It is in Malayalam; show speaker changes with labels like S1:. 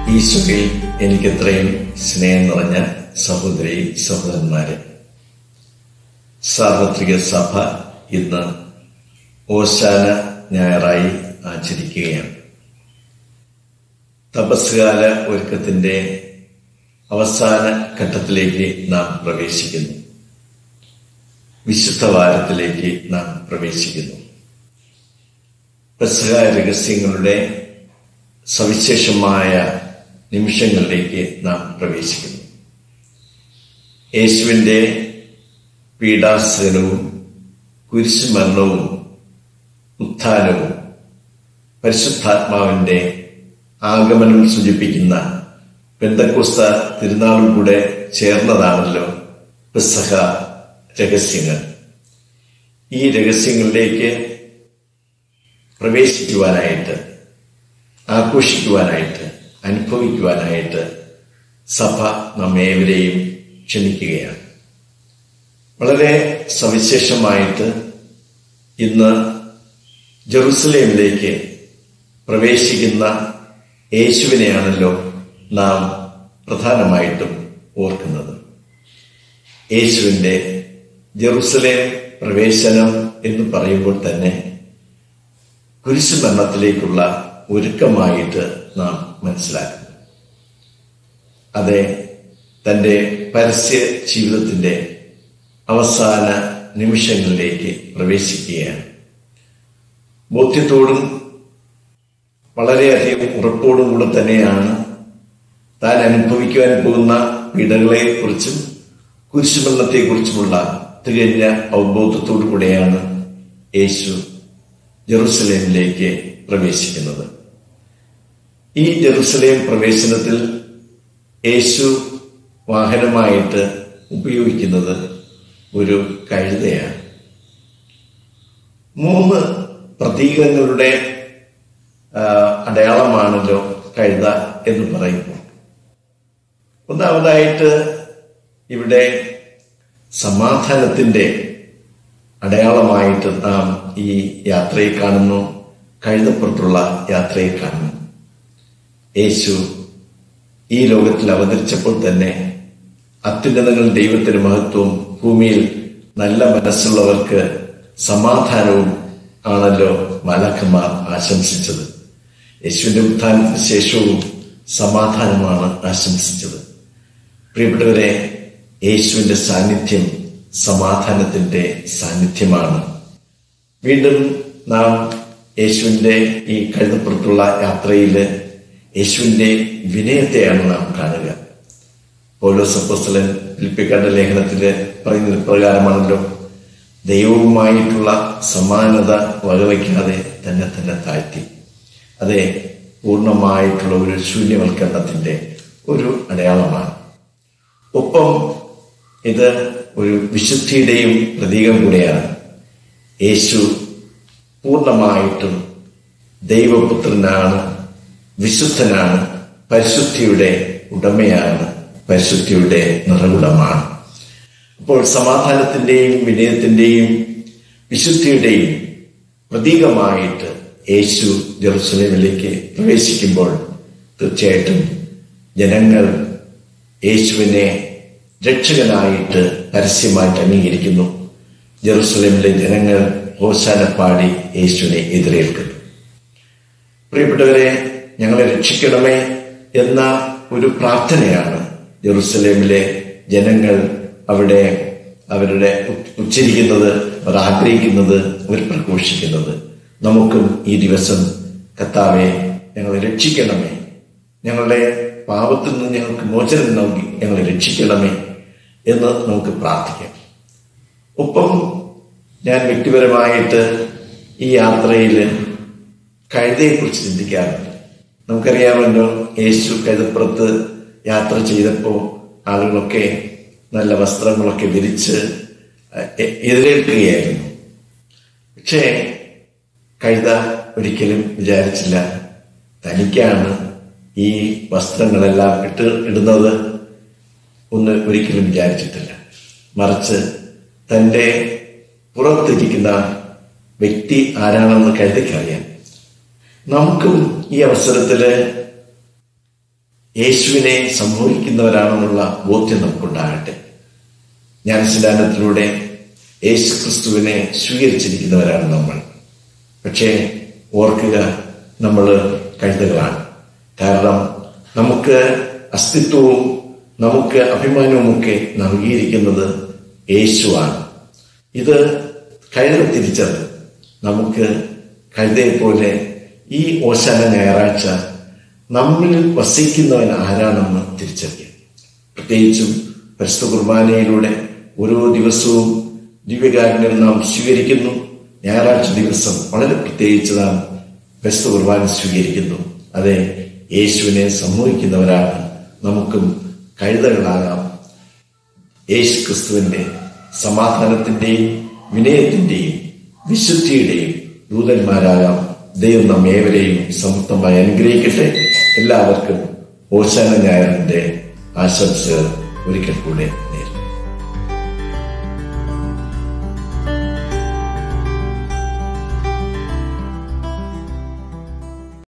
S1: ഈശോയിൽ എനിക്കെത്രയും സ്നേഹം നിറഞ്ഞ സഹോദരി സഹോദരന്മാരെ സാർവത്രിക സഭ ഇന്ന് ഓശാന ഞായറായി ആചരിക്കുകയാണ് തപസ്കാല ഒരുക്കത്തിന്റെ അവസാന ഘട്ടത്തിലേക്ക് നാം പ്രവേശിക്കുന്നു വിശുദ്ധ വാരത്തിലേക്ക് നാം പ്രവേശിക്കുന്നു പെസഹ രഹസ്യങ്ങളുടെ സവിശേഷമായ നിമിഷങ്ങളിലേക്ക് നാം പ്രവേശിക്കുന്നു യേശുവിൻ്റെ പീഡാസനവും കുരിശുമരണവും ഉത്ഥാനവും പരിശുദ്ധാത്മാവിന്റെ ആഗമനം സൂചിപ്പിക്കുന്ന പെന്തക്കുസ്ത തിരുനാളും കൂടെ ചേർന്നതാണല്ലോ പെസഹ രഹസ്യങ്ങൾ ഈ രഹസ്യങ്ങളിലേക്ക് പ്രവേശിക്കുവാനായിട്ട് ആഘോഷിക്കുവാനായിട്ട് അനുഭവിക്കുവാനായിട്ട് സഭ നമ്മേവരെയും ക്ഷണിക്കുകയാണ് വളരെ സവിശേഷമായിട്ട് ഇന്ന് ജെറുസലേമിലേക്ക് പ്രവേശിക്കുന്ന യേശുവിനെയാണല്ലോ നാം പ്രധാനമായിട്ടും ഓർക്കുന്നത് യേശുവിൻ്റെ ജെറുസലേം പ്രവേശനം എന്ന് പറയുമ്പോൾ തന്നെ കുരിശുമരണത്തിലേക്കുള്ള ഒരുക്കമായിട്ട് നാം മനസ്സിലാക്കുന്നു അതെ തൻ്റെ പരസ്യ ജീവിതത്തിൻ്റെ അവസാന നിമിഷങ്ങളിലേക്ക് പ്രവേശിക്കുകയാണ് ബോധ്യത്തോടും വളരെയധികം ഉറപ്പോടും കൂടെ തന്നെയാണ് താൻ അനുഭവിക്കുവാൻ പോകുന്ന പീഡകളെക്കുറിച്ചും കുരിശുമരണത്തെക്കുറിച്ചുമുള്ള തികഞ്ഞ അവബോധത്തോടു കൂടെയാണ് യേശു ജെറുസലേമിലേക്ക് പ്രവേശിക്കുന്നത് ഈ ജെറുസലേം പ്രവേശനത്തിൽ യേശു വാഹനമായിട്ട് ഉപയോഗിക്കുന്നത് ഒരു കഴുതയാണ് മൂന്ന് പ്രതീകങ്ങളുടെ അടയാളമാണല്ലോ കഴുത എന്ന് പറയുമ്പോൾ ഒന്നാമതായിട്ട് ഇവിടെ സമാധാനത്തിന്റെ അടയാളമായിട്ട് നാം ഈ യാത്രയെ കാണുന്നു കഴുതപ്പുറത്തുള്ള യാത്രയെ കാണുന്നു യേശു ഈ ലോകത്തിൽ അവതരിച്ചപ്പോൾ തന്നെ അത്യുന്നതങ്ങൾ ദൈവത്തിന് മഹത്വവും ഭൂമിയിൽ നല്ല മനസ്സുള്ളവർക്ക് സമാധാനവും ആണല്ലോ മാലാഖന്മാർ ആശംസിച്ചത് യേശുവിന്റെ ഉത്ഥാനത്തിന് ശേഷവും സമാധാനമാണ് ആശംസിച്ചത് പ്രിയപ്പെട്ടവരെ യേശുവിന്റെ സാന്നിധ്യം സമാധാനത്തിന്റെ സാന്നിധ്യമാണ് വീണ്ടും നാം യേശുവിന്റെ ഈ കഴുതപ്പുറത്തുള്ള യാത്രയില് യേശുവിന്റെ വിനയത്തെയാണ് നാം കാണുക ഓരോ സപ്പോസ്തലൻ ഫിലിപ്പിക്കാരുടെ ലേഖനത്തില് പറയുന്നത് പ്രകാരമാണല്ലോ ദൈവവുമായിട്ടുള്ള സമാനത വകവയ്ക്കാതെ തന്നെ തന്നെ താഴ്ത്തി അതെ പൂർണ്ണമായിട്ടുള്ള ഒരു ശൂന്യവൽക്കരണത്തിന്റെ ഒരു അടയാളമാണ് ഒപ്പം ഇത് ഒരു വിശുദ്ധിയുടെയും പ്രതീകം കൂടെയാണ് യേശു പൂർണ്ണമായിട്ടും ദൈവപുത്രനാണ് വിശുദ്ധനാണ് പരിശുദ്ധിയുടെ ഉടമയാണ് പരിശുദ്ധിയുടെ നിറകുടമാണ് അപ്പോൾ സമാധാനത്തിന്റെയും വിനയത്തിന്റെയും വിശുദ്ധിയുടെയും പ്രതീകമായിട്ട് യേശു ജെറുസലേമിലേക്ക് പ്രവേശിക്കുമ്പോൾ തീർച്ചയായിട്ടും ജനങ്ങൾ യേശുവിനെ രക്ഷകനായിട്ട് പരസ്യമായിട്ട് അംഗീകരിക്കുന്നു ജെറുസലേമിലെ ജനങ്ങൾ ഹോശാന പാടി യേശുവിനെ എതിരേൽക്കുന്നു പ്രിയപ്പെട്ടവരെ ഞങ്ങളെ രക്ഷിക്കണമേ എന്ന ഒരു പ്രാർത്ഥനയാണ് ജെറുസലേമിലെ ജനങ്ങൾ അവിടെ അവരുടെ ഉച്ചരിക്കുന്നത് അവർ ആഗ്രഹിക്കുന്നത് അവർ പ്രഘോഷിക്കുന്നത് നമുക്കും ഈ ദിവസം കത്താവെ ഞങ്ങളെ രക്ഷിക്കണമേ ഞങ്ങളുടെ പാപത്തിൽ നിന്ന് ഞങ്ങൾക്ക് മോചനം നൽകി ഞങ്ങളെ രക്ഷിക്കണമേ എന്ന് നമുക്ക് പ്രാർത്ഥിക്കാം ഒപ്പം ഞാൻ വ്യക്തിപരമായിട്ട് ഈ യാത്രയിൽ കഴുതയെക്കുറിച്ച് ചിന്തിക്കാറുണ്ട് നമുക്കറിയാമല്ലോ യേശു കഴുതപ്പുറത്ത് യാത്ര ചെയ്തപ്പോൾ ആളുകളൊക്കെ നല്ല വസ്ത്രങ്ങളൊക്കെ വിരിച്ച് എതിരേൽക്കുകയായിരുന്നു പക്ഷേ കഴുത ഒരിക്കലും വിചാരിച്ചില്ല തനിക്കാണ് ഈ വസ്ത്രങ്ങളെല്ലാം ഇട്ട് ഇടുന്നത് ഒന്ന് ഒരിക്കലും വിചാരിച്ചിട്ടില്ല മറിച്ച് തൻ്റെ പുറത്തിരിക്കുന്ന വ്യക്തി ആരാണെന്ന് കഴുതിക്കറിയാം നമുക്കും ഈ അവസരത്തില് യേശുവിനെ സംഭവിക്കുന്നവരാണെന്നുള്ള ബോധ്യം നമുക്കുണ്ടാകട്ടെ ജ്ഞാനസ്നാനത്തിലൂടെ യേശു ക്രിസ്തുവിനെ സ്വീകരിച്ചിരിക്കുന്നവരാണ് നമ്മൾ പക്ഷേ ഓർക്കുക നമ്മൾ കഴുതകളാണ് കാരണം നമുക്ക് അസ്തിത്വവും നമുക്ക് അഭിമാനവുമൊക്കെ നൽകിയിരിക്കുന്നത് യേശുവാണ് ഇത് കഴുത തിരിച്ചത് നമുക്ക് കഴുതയെ പോലെ ഈ ഓശാന ഞായറാഴ്ച നമ്മിൽ വസിക്കുന്നവൻ ആരാണെന്ന് തിരിച്ചറിയാം പ്രത്യേകിച്ചും പരിശുദ്ധ കുർബാനയിലൂടെ ഓരോ ദിവസവും ദിവ്യകാരുണ്യം നാം സ്വീകരിക്കുന്നു ഞായറാഴ്ച ദിവസം വളരെ പ്രത്യേകിച്ച് നാം പരിശുദ്ധ കുർബാന സ്വീകരിക്കുന്നു അതെ യേശുവിനെ സംഭവിക്കുന്നവരാണ് നമുക്കും കഴുതകളാകാം യേശു ക്രിസ്തുവിന്റെ സമാധാനത്തിന്റെയും വിനയത്തിന്റെയും വിശുദ്ധിയുടെയും ദൂതന്മാരാകാം ദൈവം നാം ഏവരെയും സമർത്ഥമായി അനുഗ്രഹിക്കട്ടെ എല്ലാവർക്കും ഓശാന ഞായറിന്റെ ആശംസകൾ ഒരിക്കൽ കൂടെ